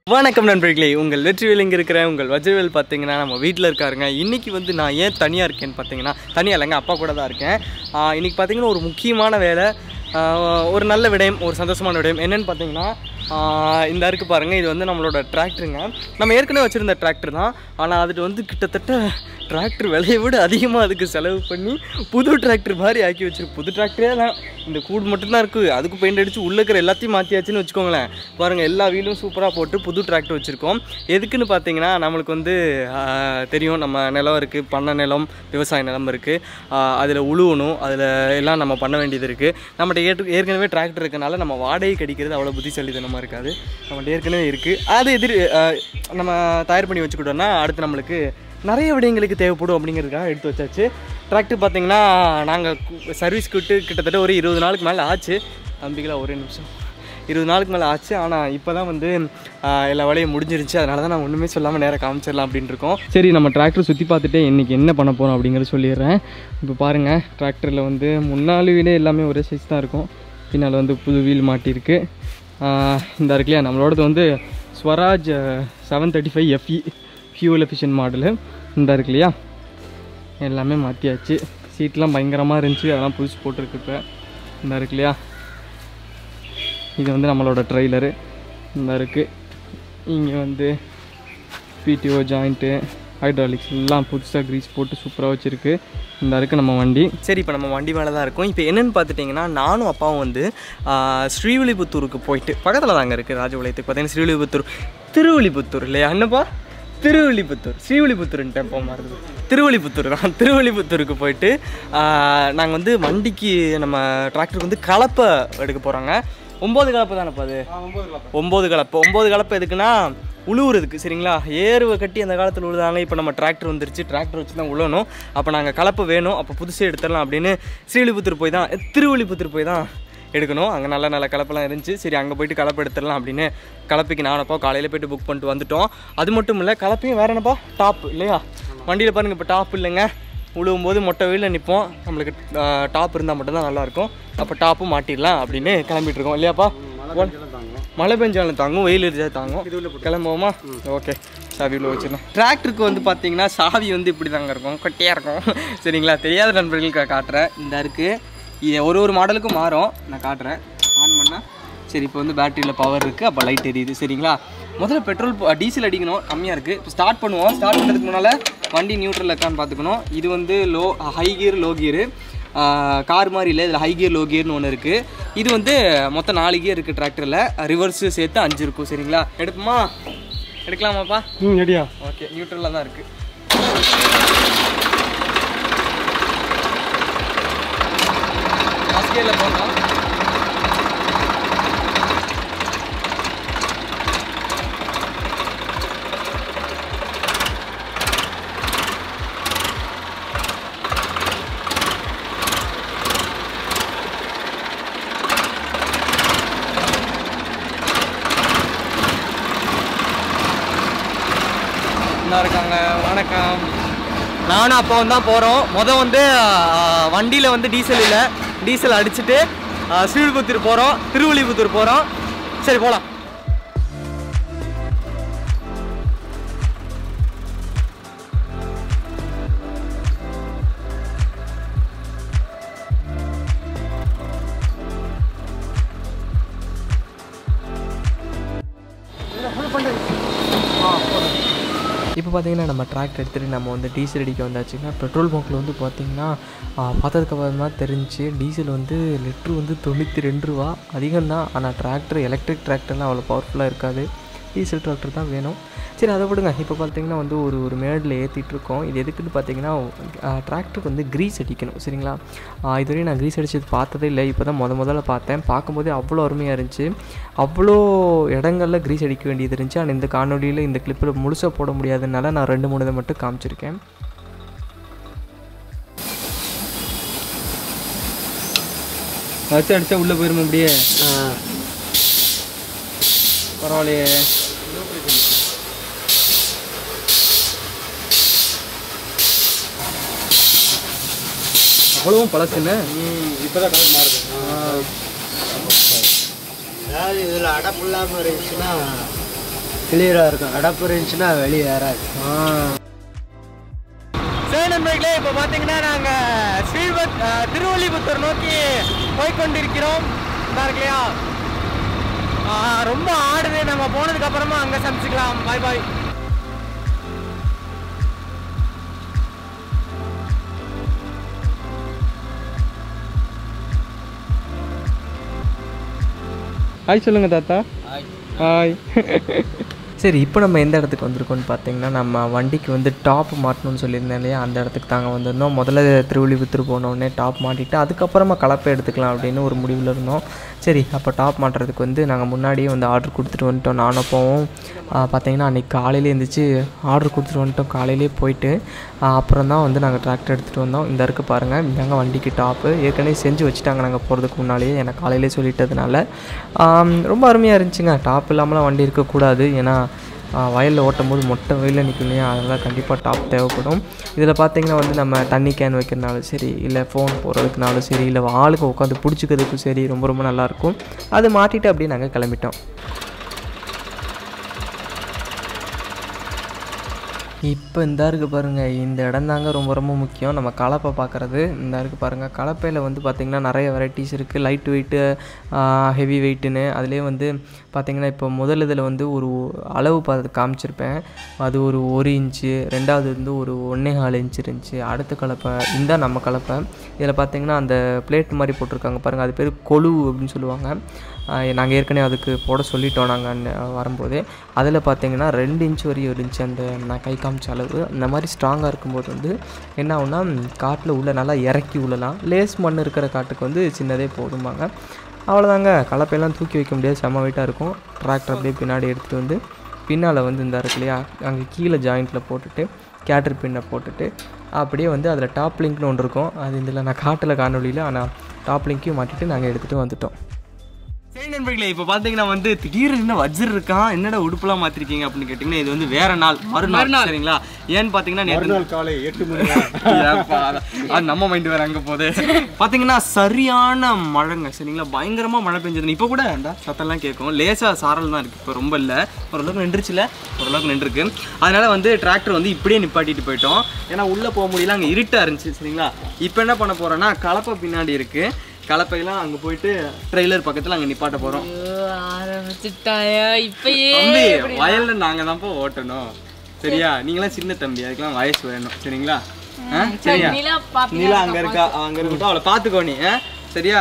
வணக்கம் நண்பர்களே உங்கள் வெற்றிவேல் இங்கே இருக்கிற உங்கள் வஜ்ரவேல் பார்த்தீங்கன்னா நம்ம வீட்டில் இருக்காருங்க இன்றைக்கி வந்து நான் ஏன் தனியாக இருக்கேன்னு பார்த்தீங்கன்னா தனியாக இல்லைங்க அப்பா கூட தான் இருக்கேன் ஆஹ் இன்னைக்கு பார்த்தீங்கன்னா ஒரு முக்கியமான வேலை ஆஹ் ஒரு நல்ல விடயம் ஒரு சந்தோஷமான விடயம் என்னென்னு பார்த்தீங்கன்னா ஆஹ் இந்த இருக்கு பாருங்கள் இது வந்து நம்மளோட டிராக்டருங்க நம்ம ஏற்கனவே வச்சுருந்த டிராக்டர் தான் ஆனால் அதுட்டு வந்து கிட்டத்தட்ட டிராக்டர் விலையை விட அதிகமாக அதுக்கு செலவு பண்ணி புது டிராக்டர் மாதிரி ஆக்கி வச்சிருக்கு புது டிராக்டரே தான் இந்த கூடு மட்டும்தான் இருக்குது அதுக்கு பெயிண்ட் அடித்து உள்ளே இருக்கிற எல்லாத்தையும் மாற்றியாச்சுன்னு வச்சுக்கோங்களேன் பாருங்கள் எல்லா வீலும் சூப்பராக போட்டு புது டிராக்டர் வச்சுருக்கோம் எதுக்குன்னு பார்த்தீங்கன்னா நம்மளுக்கு வந்து ஆஹ், தெரியும் நம்ம நிலம் இருக்குது பண்ணை நிலம் விவசாய நிலம் இருக்குது அதில் உழுவணும் அதில் எல்லாம் நம்ம பண்ண வேண்டியது இருக்குது நம்மகிட்ட ஏற்று ஏற்கனவே டிராக்டர் இருக்கனால நம்ம வாடகை கடிக்கிறது அவ்வளோ புத்திசாலித்தனமாக இருக்காது நம்மகிட்ட ஏற்கனவே இருக்குது அது எதிர் ஆஹ், நம்ம தயார் பண்ணி வச்சுக்கிட்டோம்னா அடுத்து நம்மளுக்கு நிறைய விடயங்களுக்கு தேவைப்படும் அப்படிங்கிறதுக்காக எடுத்து வச்சாச்சு டிராக்டர் பார்த்தீங்கன்னா நாங்கள் சர்வீஸ் விட்டு கிட்டத்தட்ட ஒரு இருபது நாளுக்கு மேலே ஆச்சு தம்பிகளா ஒரே நிமிஷம் இருபது நாளுக்கு மேலே ஆச்சு ஆனால் இப்போ தான் வந்து ஆஹ், எல்லா வேலையும் முடிஞ்சிருச்சு அதனால தான் நான் ஒன்றுமே சொல்லாமல் நேராக காமிச்சிடலாம் அப்படின்னு இருக்கோம் சரி நம்ம டிராக்டர் சுற்றி பார்த்துட்டு இன்றைக்கி என்ன பண்ண போகிறோம் அப்படிங்கிறத சொல்லிடுறேன் இப்போ பாருங்கள் டிராக்டரில் வந்து முன்னாள் வீலே எல்லாமே ஒரே சைஸ் தான் இருக்கும் பின்னால் வந்து புது வீல் மாட்டியிருக்கு ஆஹ், இந்த இருக்கு இல்லையா நம்மளோடது வந்து Swaraj seven thirty five FE fuel efficient model இந்த இருக்கு இல்லையா எல்லாமே மாற்றியாச்சு சீட்லாம் பயங்கரமாக இருந்துச்சு அதெல்லாம் புதுசு போட்டிருக்கு இப்போ இந்த இருக்கு இல்லையா இது வந்து நம்மளோட ட்ரெய்லரு இந்த இருக்குது இங்கே வந்து பிடிஓ ஜாயிண்ட்டு ஹைட்ராலிக்ஸ் எல்லாம் புதுசாக க்ரீஸ் போட்டு சூப்பராக வச்சுருக்கு இந்த இருக்குது நம்ம வண்டி சரி இப்போ நம்ம வண்டி மேலே தான் இருக்கோம் இப்போ என்னென்னு பார்த்துட்டிங்கன்னா நானும் அப்பாவும் வந்து ஆஹ், ஸ்ரீவில்லிபுத்தூருக்கு போயிட்டு பக்கத்தில் தாங்க இருக்குது ராஜபாளையத்துக்கு பார்த்தீங்கன்னா ஸ்ரீவில்லிபுத்தூர் திருவில்லிபுத்தூர் இல்லையா என்னப்பா திருவில்லிபுத்தூர் ஸ்ரீவில்லிபுத்தூர்ன்ட்டு எப்போ மாறுது திருவள்ளிபுத்தூர் தான் திருவள்ளிபுத்தூருக்கு போயிட்டு நாங்கள் வந்து வண்டிக்கு நம்ம டிராக்டருக்கு வந்து கலப்பை எடுக்க போகிறாங்க ஒம்பது கலப்பை தானேப்பா அது ஒம்பது கலப்பை ஒம்பது கலப்பை எதுக்குன்னா உழுவுறதுக்கு சரிங்களா ஏறுவை கட்டி அந்த காலத்தில் உழுதாங்க இப்போ நம்ம டிராக்டர் வந்துருச்சு டிராக்டர் வச்சு தான் உழணும் அப்போ நாங்கள் கலப்பை வேணும் அப்போ புதுசே எடுத்துடலாம் அப்படின்னு ஸ்ரீவில்லிபுத்தூர் போய் தான் திருவள்ளிபுத்தூர் போய் தான் எடுக்கணும் அங்கே நல்ல நல்ல கலப்பெல்லாம் இருந்துச்சு சரி அங்கே போயிட்டு கலப்பை எடுத்துடலாம் அப்படின்னு கலப்பைக்கு நானப்பா காலையில் போயிட்டு புக் பண்ணிட்டு வந்துட்டோம் அது மட்டும் இல்லை கலப்பையும் வேற என்னப்பா டாப் இல்லையா வண்டியில் பாருங்கள் இப்போ டாப் இல்லைங்க உழுவும் போது மொட்டை வெயிலில் நிற்போம் நம்மளுக்கு டாப் இருந்தால் மட்டும்தான் நல்லாயிருக்கும் அப்போ டாப்பும் மாட்டிடலாம் அப்படின்னு கிளம்பிட்டு இருக்கோம் இல்லையாப்பா மழை பெஞ்சாலும் தாங்கும் வெயில் இருந்தா தாங்கும் கிளம்புவோமா ஓகே சாவி உள்ள வச்சிடலாம் டிராக்டருக்கு வந்து பார்த்தீங்கன்னா சாவி வந்து இப்படி தாங்க இருக்கும் கொட்டையாக இருக்கும் சரிங்களா தெரியாத நண்பர்களுக்கு காட்டுறேன் இந்த இருக்குது இது ஒரு ஒரு மாடலுக்கும் மாறும் நான் காட்டுறேன் ஆன் பண்ணால் சரி இப்போ வந்து பேட்டரியில் பவர் இருக்குது அப்போ லைட் எரியுது சரிங்களா முதல்ல பெட்ரோல் டீசல் அடிக்கணும் கம்மியாக இருக்குது இப்போ ஸ்டார்ட் பண்ணுவோம் ஸ்டார்ட் பண்ணுறதுக்கு முன்னால் வண்டி நியூட்ரல் இருக்கான்னு பார்த்துக்கணும் இது வந்து low high gear low gear car மாதிரி இல்லை இதில் ஹை கியர் லோ கியர்னு ஒன்று இருக்குது இது வந்து மொத்தம் நாலு கியர் இருக்குது டிராக்டரில் ரிவர்ஸு சேர்த்து அஞ்சு இருக்கும் சரிங்களா எடுப்போமா எடுக்கலாமாப்பா ம் ரெடியா ஓகே நியூட்ரலில் தான் இருக்குது ஃபஸ்ட் கியரில் போகலாம் நல்லா இருக்காங்க வணக்கம் நானும் அப்பாவும் தான் போகிறோம் மொதல் வந்து வண்டியில் வந்து டீசல் இல்லை டீசல் அடிச்சுட்டு ஆ, ஸ்ரீவில்லிபுத்தூர் போகிறோம் திருவள்ளிபுத்தூர் போகிறோம் சரி போகலாம் இப்போ பார்த்தீங்கன்னா நம்ம டிராக்டர் எடுத்துகிட்டு நம்ம வந்து டீசல் அடிக்க வந்தாச்சுன்னா பெட்ரோல் பங்க்கில் வந்து பார்த்தீங்கன்னா பார்த்ததுக்கு அப்புறமா தெரிஞ்சு டீசல் வந்து லிட்ரு வந்து தொண்ணூற்றி ரெண்டு ரூபா அதிகம் தான் ஆனால் டிராக்டர் எலக்ட்ரிக் டிராக்டர்லாம் அவ்வளோ பவர்ஃபுல்லாக இருக்காது டீசல் டிராக்டர் தான் வேணும் சரி அதை விடுங்க இப்போ பார்த்தீங்கன்னா வந்து ஒரு ஒரு மேடில் ஏற்றிட்டு இருக்கோம் இது எதுக்குன்னு பார்த்தீங்கன்னா டிராக்டருக்கு வந்து க்ரீஸ் அடிக்கணும் சரிங்களா ஆஹ் இதுவரையும் நான் க்ரீஸ் அடிச்சது பார்த்ததே இல்லை இப்போ தான் முத முதல்ல பார்த்தேன் பார்க்கும்போதே அவ்வளோ அருமையாக இருந்துச்சு அவ்வளோ இடங்கள்ல க்ரீஸ் அடிக்க வேண்டியது இருந்துச்சு ஆனால் இந்த காணொலியில் இந்த கிளிப்பில் முழுசாக போட முடியாதனால நான் ரெண்டு மூணு இதை மட்டும் காமிச்சிருக்கேன் வச்சு அடிச்சா உள்ளே போயிருமா அப்படியே பரவாயில்லையே அவ்வளவும் பழசுன்னு இப்போதான் கலர் மாறுது அதாவது இதில் அடப்பு இல்லாமல் இருந்துச்சுன்னா கிளியராக இருக்கும் அடப்பு இருந்துச்சுன்னா வெளியே ஏறாது சரி நண்பர்களே இப்போ பார்த்தீங்கன்னா நாங்கள் ஸ்ரீவத் அஹ், திருவள்ளிபுத்தூர் நோக்கி போய்க்கொண்டிருக்கிறோம் இதா இருக்கு இல்லையா ஆஹ், ரொம்ப ஆடுது நம்ம போனதுக்கு அப்புறமா அங்கே சமைச்சிக்கலாம் பாய் பாய் ஹாய் சொல்லுங்க தாத்தா ஹாய் சரி இப்போ நம்ம எந்த இடத்துக்கு வந்திருக்கோம்னு பார்த்தீங்கன்னா நம்ம வண்டிக்கு வந்து டாப் மாட்டணும்னு சொல்லியிருந்தேன் இல்லையா அந்த இடத்துக்கு தாங்க வந்திருந்தோம் முதல்ல திருவள்ளிபுத்தூர் போனோடனே டாப் மாட்டிட்டு அதுக்கப்புறமா கலப்பை எடுத்துக்கலாம் அப்படின்னு ஒரு முடிவில் இருந்தோம் சரி அப்போ டாப் மாட்டுறதுக்கு வந்து நாங்கள் முன்னாடியே வந்து ஆர்டர் கொடுத்துட்டு வந்துட்டோம் நானும் போவோம் பார்த்தீங்கன்னா அன்றைக்கி காலையிலே எழுந்திரிச்சு ஆர்டர் கொடுத்துட்டு வந்துட்டோம் காலையிலே போயிட்டு ஆ, அப்புறம் தான் வந்து நாங்கள் டிராக்டர் எடுத்துகிட்டு வந்தோம் இந்த இருக்குது பாருங்கள் இந்தாங்க வண்டிக்கு டாப்பு ஏற்கனவே செஞ்சு வச்சுட்டாங்க நாங்கள் போகிறதுக்கு முன்னாலேயே எனக்கு காலையிலே சொல்லிட்டதுனால ஆம், ரொம்ப அருமையாக இருந்துச்சுங்க டாப் இல்லாமலாம் வண்டி இருக்கக்கூடாது ஏன்னா வயலில் ஓட்டும் போது மொட்டை வெயிலில் நிற்கும் இல்லையா அதனால் கண்டிப்பாக டாப் தேவைப்படும் இதில் பார்த்தீங்கன்னா வந்து நம்ம தண்ணி கேன் வைக்கிறனாலும் சரி இல்லை ஃபோன் போடுறதுக்குனாலும் சரி இல்லை ஆளுக்கு உட்காந்து பிடிச்சிக்கிறதுக்கும் சரி ரொம்ப ரொம்ப நல்லாயிருக்கும் அது மாட்டிட்டு அப்படியே நாங்கள் கிளம்பிட்டோம் இப்போ இந்த இருக்குது பாருங்கள் இந்த இடம் தாங்க ரொம்ப ரொம்ப முக்கியம் நம்ம கலப்பை பார்க்குறது இந்த இருக்குது பாருங்கள் கலப்பையில் வந்து பார்த்திங்கன்னா நிறைய வெரைட்டிஸ் இருக்குது லைட் வெயிட்டு ஹெவி வெயிட்டுன்னு அதுலேயே வந்து பார்த்திங்கன்னா இப்போ முதல் இதில் வந்து ஒரு அளவு பார்த்து காமிச்சிருப்பேன் அது ஒரு ஒரு இன்ச்சு ரெண்டாவது வந்து ஒரு ஒன்றே கால் இன்ச் இருந்துச்சு அடுத்த கலப்பை இந்த நம்ம கலப்பை இதில் பார்த்திங்கன்னா அந்த பிளேட் மாதிரி போட்டிருக்காங்க பாருங்கள் அது பேர் கொழு அப்படின்னு சொல்லுவாங்க நாங்கள் ஏற்கனவே அதுக்கு போட சொல்லிட்டோம் நாங்கள் வரும்போதே அதில் பார்த்தீங்கன்னா ரெண்டு இன்ச் வரையும் இருந்துச்சு அந்த நான் கை காமிச்ச அளவு இந்த மாதிரி ஸ்ட்ராங்காக இருக்கும்போது வந்து என்ன ஆகும்னா காட்டில் உள்ள நல்லா இறக்கி உள்ளலாம் லேஸ் மண் இருக்கிற காட்டுக்கு வந்து சின்னதே போதுமாங்க அவ்வளோதாங்க கலப்பையெல்லாம் தூக்கி வைக்க முடியாது செம்ம வெயிட்டாக இருக்கும் டிராக்டர் அப்படியே பின்னாடி எடுத்துகிட்டு வந்து பின்னால் வந்து இந்த இருக்கு இல்லையா அங்கே கீழே ஜாயிண்ட்டில் போட்டுட்டு கேட்டர் பின்னை போட்டுட்டு அப்படியே வந்து அதில் டாப் லிங்க்னு ஒன்று இருக்கும் அது இதில் நான் காட்டில் காணொலியில் ஆனால் டாப் லிங்க்கையும் மாட்டிட்டு நாங்கள் எடுத்துகிட்டு வந்துட்டோம் சரி நண்பர்களே இப்போ பார்த்தீங்கன்னா வந்து திடீர்னு வஜ்ர் இருக்கான் என்னடா உடுப்புலாம் மாத்திருக்கீங்க அப்படின்னு கேட்டிங்கன்னா இது வந்து வேற நாள் மறுநாள் சரிங்களா ஏன்னு பார்த்தீங்கன்னா நேற்று காலை எட்டு மணி ஏப்பா, அதான். அது நம்ம மைண்ட் வேற அங்க போகுது பாத்தீங்கன்னா சரியான மழைங்க சரிங்களா பயங்கரமா மழை பெஞ்சது இப்போ கூட இந்த சத்தம்லாம் கேட்கும் லேசா சாரல் தான் இருக்கு இப்போ ரொம்ப இல்லை ஓரளவுக்கு நின்றுச்சுல ஓரளவுக்கு நின்றுருக்கு அதனால வந்து டிராக்டர் வந்து இப்படியே நிப்பாட்டிட்டு போயிட்டோம் ஏன்னா உள்ள போக முடியல அங்க இருட்டா இருந்துச்சு சரிங்களா இப்போ என்ன பண்ண போறோம்னா கலப்பை பின்னாடி இருக்கு கலப்பையெல்லாம் அங்க போயிட்டு ட்ரெய்லர் பக்கத்துல அங்க நிப்பாட்ட போறோம் ஆரம்பிச்சுட்டாயா இப்பயே தம்பி வயல்ல நாங்க தான்ப்பா ஓட்டணும் சரியா நீங்களாம் சின்ன தம்பி அதுக்கெல்லாம் வயசு வேணும் சரிங்களா ஆ? சரியா நிலா பாப்பி நீலா அங்க இருக்கா அவ அங்க இருக்கட்டும் அவளை பாத்துக்கோ நீ ஆ? சரியா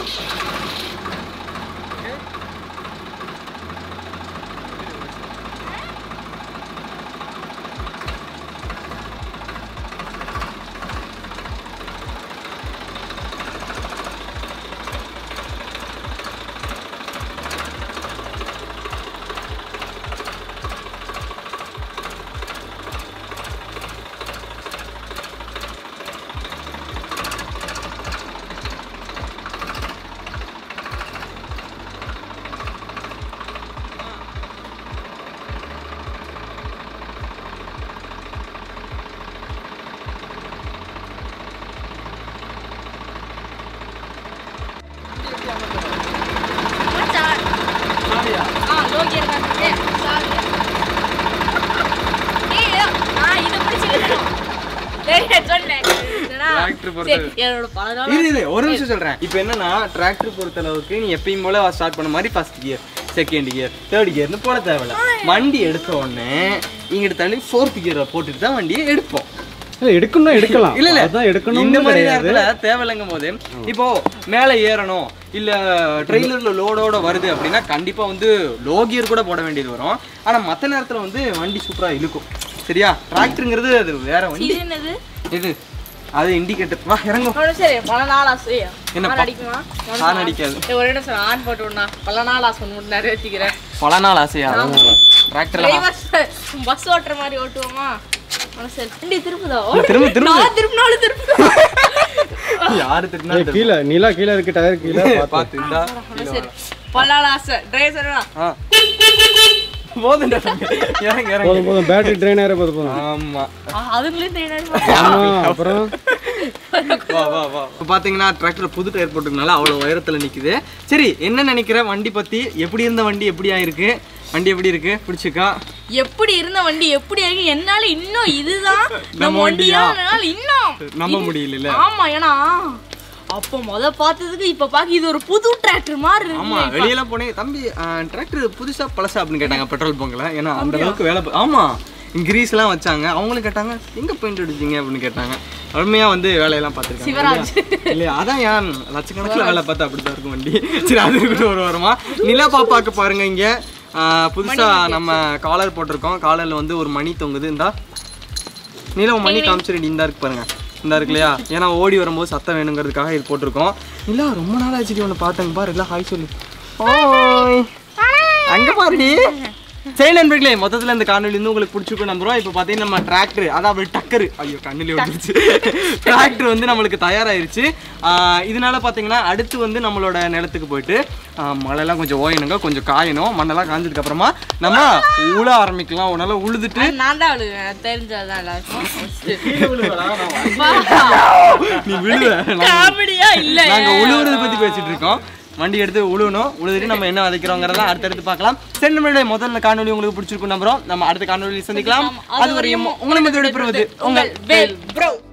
ஆ லோகி இருக்காங்க ஏய், சாரி. ஏய், ஏய், நான் இதை பிடிச்சிக்கிறேன். டேய், சொன்னேன். என்னடா? Tractor பொறுத்தது. சரி, என்னோட பல நாள் இரு இரு ஒரு நிமிஷம் சொல்றேன் இப்போ என்னன்னா டிராக்டர் பொறுத்த அளவுக்கு நீ எப்பயும் போல ஸ்டார்ட் பண்ண மாதிரி first gear second gear third கியர்னு போட தேவையில்ல வண்டி எடுத்த உடனே இங்கிட்ட தள்ளி ஃபோர்த் கியரை போட்டுட்டு தான் வண்டியை எடுப்போம் எடுக்கணும் எடுக்கலாம் இல்ல இல்ல அதான் எடுக்கணும் இந்த மாதிரி நேரத்துல தேவையில்லைங்கும் போது இப்போ மேலே ஏறணும் இல்ல ட்ரெய்லர்ல லோடோட வருது அப்படின்னா கண்டிப்பா வந்து லோ கியர் கூட போட வேண்டியது வரும் ஆனா மத்த நேரத்துல வந்து வண்டி சூப்பரா இழுக்கும் சரியா டிராக்டருங்கிறது அது வேற வண்டி இது என்னது இது அது இண்டிகேட்டர் வா இறங்கும் அவனு சரி பல நாள் ஆசை என்ன ஆன் அடிக்குமா ஆன் அடிக்காது ஏய், ஒரு இடம் சொல்ல ஆன் போட்டு விடா பல நாள் ஆசை ஒன்று நிறைவேற்றிக்கிறேன் பல நாள் ஆசையா டிராக்டர்ல பஸ் ஓட்டுற மாதிரி ஓட்டுவோமா அவனு சரி வண்டி திருப்புதா திரும்ப, திரும்ப. நான் திருப்பினாலும் திருப்புதா யாரு திட்டினா கீழே நீலா கீழே இருக்கு டயர் கீழே பார்த்து இந்தா அவனு சரி பல நாள் ஆசை டிரைவர் சொல்லுடா ஆ. போதும்டா தம்பி. இறங்கு இறங்கு போதும் போதும் பேட்டரி ட்ரெயின் ஆகிற போதும் போதும் ஆமா அதுங்களே தெரியாது ஆமா அப்புறம் வா வா வா இப்போ பார்த்தீங்கன்னா டிராக்டர் புது டயர் போட்டுக்கனால அவ்வளோ உயரத்தில் நிற்குது சரி என்ன நினைக்கிற வண்டி பற்றி எப்படி இருந்த வண்டி எப்படி ஆயிருக்கு வண்டி எப்படி இருக்கு பிடிச்சிருக்கா எப்படி இருந்த வண்டி எப்படி இருக்கு என்னால இன்னும் இதுதான் நம்ம நம்ம வண்டியா? வண்டியா என்னால இன்னும் நம்ப முடியல ஆமா ஏன்னா அப்போ முத பார்த்ததுக்கு இப்ப பாக்க இது ஒரு புது டிராக்டர் மாதிரி ஆமா இருக்கு வெளியில போனேன் தம்பி டிராக்டர் புதுசா பழசா அப்படின்னு கேட்டாங்க பெட்ரோல் பங்க்ல ஏன்னா அந்த அளவுக்கு வேலை பா- ஆமா கிரீஸ் எல்லாம் வச்சாங்க அவங்களும் கேட்டாங்க எங்க பெயிண்ட் அடிச்சீங்க அப்படின்னு கேட்டாங்க அருமையா வந்து வேலையெல்லாம் பார்த்துருக்காங்க சிவராஜ். இல்லையா அதான் ஏன் லட்சக்கணக்கில் வேலை பார்த்தா அப்படிதான் இருக்கும் வண்டி சரி அது இருக்கட்டும் ஒரு வாரமா நிலா பாப்பாக்கு பாருங்க இங்க ஆ, புதுசா நம்ம காலர் போட்டிருக்கோம் காலர்ல வந்து ஒரு மணி தொங்குது இந்தா நிலா உன் மணி காமிச்சிருடி இந்தா இருக்கு பாருங்க இந்தா இருக்கு இல்லையா ஏன்னா ஓடி வரும்போது சத்தம் வேணுங்கிறதுக்காக இது போட்டிருக்கோம் இல்ல ரொம்ப நாள் ஆச்சு ஒன்று பார்த்தேங்க பாரு எல்லாம் ஹாய் சொல்லு ஓய் அங்க பாருடி சரி நண்பர்களே மொத்தத்தில் இந்த காணொலி வந்து உங்களுக்கு பிடிச்சிருக்கும் நம்புறோம் இப்போ பார்த்தீங்கன்னா நம்ம டிராக்டர் அதாவது டக்கரு ஐயோ கண்ணிலே வந்துருச்சு டிராக்டர் வந்து நம்மளுக்கு தயாராயிருச்சு ஆஹ் இதனால பார்த்தீங்கன்னா அடுத்து வந்து நம்மளோட நிலத்துக்கு போயிட்டு ஆஹ் மழைலாம் கொஞ்சம் ஓயணுங்க கொஞ்சம் காயணும் மண்ணெல்லாம் காஞ்சதுக்கு அப்புறமா நம்ம உழ ஆரம்பிக்கலாம் உன்னால உழுதுட்டு நான் தான் அழுவேன் தெரிஞ்சதுதான் எல்லாருக்கும் நீ விழுவ காமெடியா இல்ல நாங்க உழுவுறத பத்தி பேசிட்டு இருக்கோம் வண்டி எடுத்து உழுவணும் உழுதுட்டு நம்ம என்ன விதைக்கிறோங்கிறத அடுத்தடுத்து பார்க்கலாம் சரி நம்மளுடைய முதல்ல காணொலி உங்களுக்கு பிடிச்சிருக்கும் நம்புறோம் நம்ம அடுத்த காணொலியில் சந்திக்கலாம் அது வரையும் உங்களை மதியோட பெறுவது உங்கள் வேல் ப்ரோ